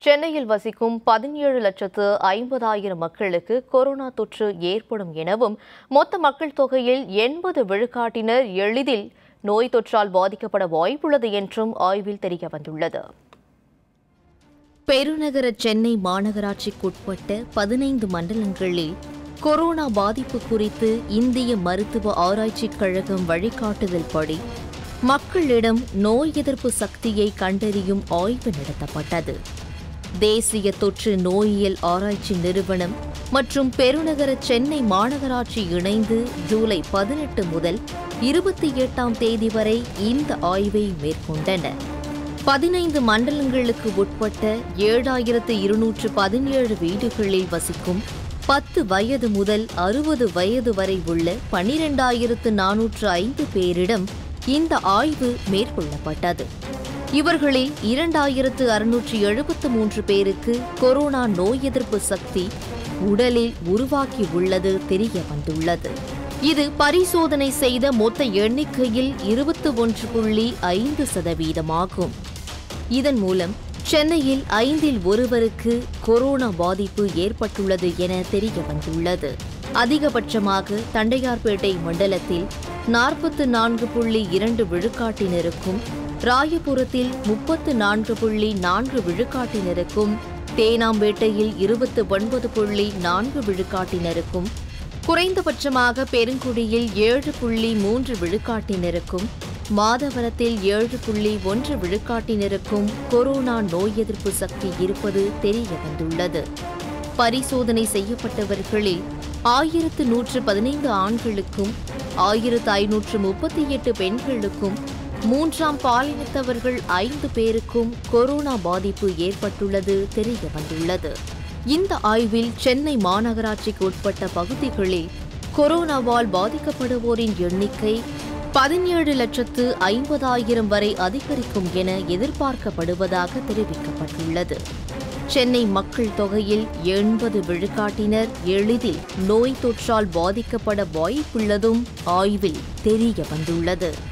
சென்னையில் வசிக்கும் பதினேழு லட்சத்து ஐம்பதாயிரம் மக்களுக்கு கொரோனா தொற்று ஏற்படும் எனவும் மொத்த மக்கள் தொகையில் எண்பது விழுக்காட்டினர் எளிதில் நோய் தொற்றால் பாதிக்கப்பட வாய்ப்புள்ளது என்றும் ஆய்வில் தெரிய வந்துள்ளது பெருநகர சென்னை மாநகராட்சிக்குட்பட்ட பதினைந்து மண்டலங்களில் கொரோனா பாதிப்பு குறித்து இந்திய மருத்துவ ஆராய்ச்சிக் கழகம் வழிகாட்டுதல் படி மக்களிடம் நோய் எதிர்ப்பு சக்தியை கண்டறியும் ஆய்வு நடத்தப்பட்டது தேசிய தொற்று நோயியல் ஆராய்ச்சி நிறுவனம் மற்றும் பெருநகர சென்னை மாநகராட்சி இணைந்து ஜூலை பதினெட்டு முதல் இருபத்தி எட்டாம் தேதி வரை இந்த ஆய்வை மேற்கொண்டன பதினைந்து மண்டலங்களுக்கு உட்பட்ட ஏழாயிரத்து இருநூற்று பதினேழு வீடுகளில் வசிக்கும் பத்து வயது முதல் அறுபது வயது வரை உள்ள பனிரெண்டாயிரத்து நானூற்று ஐந்து பேரிடம் இந்த ஆய்வு மேற்கொள்ளப்பட்டது இவர்களில் இரண்டாயிரத்து அறுநூற்று எழுபத்து மூன்று பேருக்கு கொரோனா நோய் எதிர்ப்பு சக்தி உடலில் உருவாக்கி உள்ளது தெரிய வந்துள்ளது இது பரிசோதனை செய்த மொத்த எண்ணிக்கையில் இருபத்து ஒன்று புள்ளி ஐந்து சதவீதமாகும் இதன் மூலம் சென்னையில் ஐந்தில் ஒருவருக்கு கொரோனா பாதிப்பு ஏற்பட்டுள்ளது என தெரிய வந்துள்ளது அதிகபட்சமாக தண்டையார்பேட்டை மண்டலத்தில் நாற்பத்து நான்கு புள்ளி இரண்டு விழுக்காட்டினருக்கும் ராயபுரத்தில் முப்பத்து நான்கு புள்ளி நான்கு விழுக்காட்டினருக்கும் தேனாம்பேட்டையில் இருபத்து ஒன்பது புள்ளி நான்கு விழுக்காட்டினருக்கும் குறைந்தபட்சமாக பெருங்குடியில் ஏழு புள்ளி மூன்று விழுக்காட்டினருக்கும் மாதவரத்தில் ஏழு புள்ளி ஒன்று விழுக்காட்டினருக்கும் கொரோனா நோய் எதிர்ப்பு சக்தி இருப்பது தெரிய வந்துள்ளது பரிசோதனை செய்யப்பட்டவர்களில் ஆயிரத்து நூற்று பதினைந்து ஆண்களுக்கும் ஆயிரத்து ஐநூற்று முப்பத்தி எட்டு பெண்களுக்கும் மூன்றாம் பாலினத்தவர்கள் ஐந்து பேருக்கும் கொரோனா பாதிப்பு ஏற்பட்டுள்ளது தெரிய வந்துள்ளது இந்த ஆய்வில் சென்னை மாநகராட்சிக்கு உட்பட்ட பகுதிகளில் கொரோனாவால் பாதிக்கப்படுவோரின் எண்ணிக்கை பதினேழு லட்சத்து ஐம்பதாயிரம் வரை அதிகரிக்கும் என எதிர்பார்க்கப்படுவதாக தெரிவிக்கப்பட்டுள்ளது சென்னை மக்கள் தொகையில் எண்பது விழுக்காட்டினர் எளிதில் நோய் தொற்றால் பாதிக்கப்பட வாய்ப்புள்ளதும் ஆய்வில் தெரிய வந்துள்ளது